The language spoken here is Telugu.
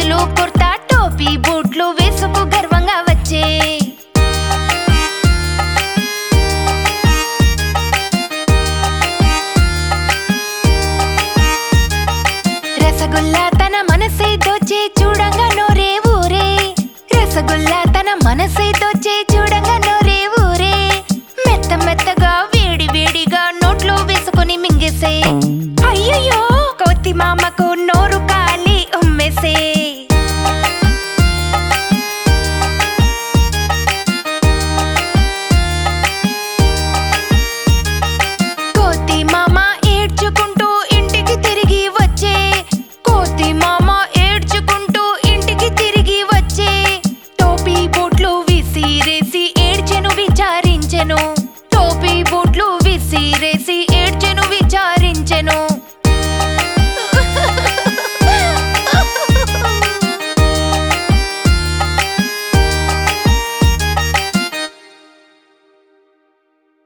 చెప్పులు కుర్తా టోపీ బూట్లు వేసుకు గర్వంగా వచ్చే రసగుల్లా తన మనసై దోచే చూడంగా నోరే ఊరే రసగుల్లా తన మనసై దోచే